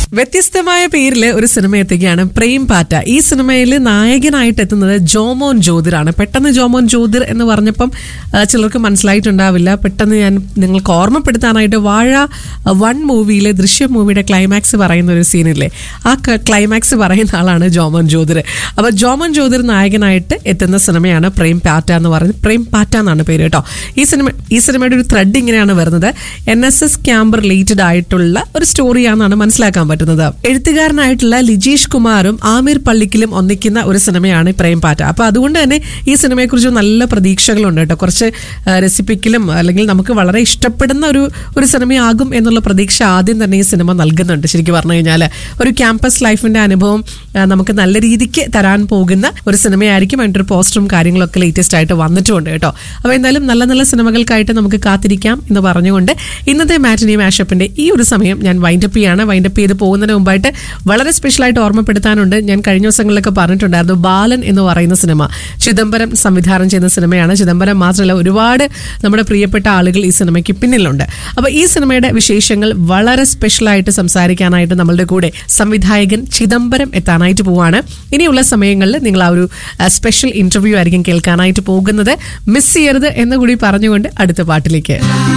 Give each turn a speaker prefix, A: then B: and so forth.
A: വ്യത്യസ്തമായ പേരിൽ ഒരു സിനിമ എത്തുകയാണ് പ്രേം പാറ്റ ഈ സിനിമയിൽ നായകനായിട്ട് എത്തുന്നത് ജോമോൻ ജ്യോതിറാണ് പെട്ടെന്ന് ജോമോൻ ജ്യോതിർ എന്ന് പറഞ്ഞപ്പം ആ, ചിലർക്ക് മനസ്സിലായിട്ടുണ്ടാവില്ല പെട്ടെന്ന് ഞാൻ നിങ്ങൾക്ക് ഓർമ്മപ്പെടുത്താനായിട്ട് വാഴ വൺ മൂവിയിലെ ദൃശ്യം മൂവിയുടെ ക്ലൈമാക്സ് പറയുന്ന ഒരു സീനില്ലേ ആ ക്ലൈമാക്സ് പറയുന്ന ആളാണ് ജോമോൻ ജ്യോതിർ അപ്പോൾ ജോമോൻ ജ്യോതിർ നായകനായിട്ട് എത്തുന്ന സിനിമയാണ് പ്രേം പാറ്റ എന്ന് പറയുന്നത് പ്രേം പാറ്റ എന്നാണ് പേര് കേട്ടോ ഈ സിനിമ ഈ സിനിമയുടെ ഒരു ത്രെഡ് ഇങ്ങനെയാണ് വരുന്നത് N S S camp related ആയിട്ടുള്ള ഒരു സ്റ്റോറിയാണെന്നാണ് മനസ്സിലാക്കാൻ പറ്റുന്നത് എഴുത്തുകാരനായിട്ടുള്ള ലിജീഷ് കുമാറും ആമിർ പള്ളിക്കലും ഒന്നിക്കുന്ന ഒരു സിനിമയാണ് പ്രേം പാറ്റ അപ്പൊ അതുകൊണ്ട് തന്നെ ഈ സിനിമയെക്കുറിച്ച് നല്ല പ്രതീക്ഷകളുണ്ട് കേട്ടോ കുറച്ച് ആ, രസിപ്പിക്കലും അല്ലെങ്കിൽ നമുക്ക് വളരെ ഇഷ്ടപ്പെടുന്ന ഒരു ഒരു സിനിമയാകും എന്നുള്ള പ്രതീക്ഷ ആദ്യം തന്നെ ഈ സിനിമ നൽകുന്നുണ്ട് ശരിക്കും പറഞ്ഞു കഴിഞ്ഞാൽ ഒരു ക്യാമ്പസ് ലൈഫിന്റെ അനുഭവം ആ, നമുക്ക് നല്ല രീതിക്ക് തരാൻ പോകുന്ന ഒരു സിനിമയായിരിക്കും അതിൻ്റെ ഒരു പോസ്റ്ററും കാര്യങ്ങളൊക്കെ ലേറ്റസ്റ്റ് ആയിട്ട് വന്നിട്ടുമുണ്ട് കേട്ടോ അപ്പോൾ എന്തായാലും നല്ല നല്ല സിനിമകൾക്കായിട്ട് നമുക്ക് കാത്തിരിക്കാം എന്ന് പറഞ്ഞുകൊണ്ട് ഇന്നത്തെ മാറ്റിനി മാഷപ്പിന്റെ ഈ ഒരു സമയം ഞാൻ വൈൻഡപ്പ് ചെയ്യാണ് വൈൻഡപ്പ് ചെയ്ത് പോകുന്നതിന് മുമ്പായിട്ട് വളരെ സ്പെഷ്യലായിട്ട് ഓർമ്മപ്പെടുത്താനുണ്ട് ഞാൻ കഴിഞ്ഞ ദിവസങ്ങളിലൊക്കെ പറഞ്ഞിട്ടുണ്ടായിരുന്നു ബാലൻ എന്ന് പറയുന്ന സിനിമ ചിദംബരം സംവിധാനം ചെയ്യുന്ന സിനിമയാണ് ചിദംബരം മാത്രമല്ല ഒരുപാട് നമ്മുടെ പ്രിയപ്പെട്ട ആളുകൾ ഈ സിനിമയ്ക്ക് പിന്നിലുണ്ട് അപ്പോൾ ഈ സിനിമയുടെ വിശേഷങ്ങൾ വളരെ സ്പെഷ്യലായിട്ട് സംസാരിക്കാനായിട്ട് നമ്മളുടെ കൂടെ സംവിധായകൻ ചിദംബരം എത്താനായിട്ട് പോവാണ് ഇനിയുള്ള സമയങ്ങളിൽ നിങ്ങൾ ആ ഒരു സ്പെഷ്യൽ ഇന്റർവ്യൂ ആയിരിക്കും കേൾക്കാനായിട്ട് പോകുന്നത് മിസ് ചെയ്യരുത് എന്ന് കൂടി പറഞ്ഞുകൊണ്ട് അടുത്ത പാട്ടിലേക്ക്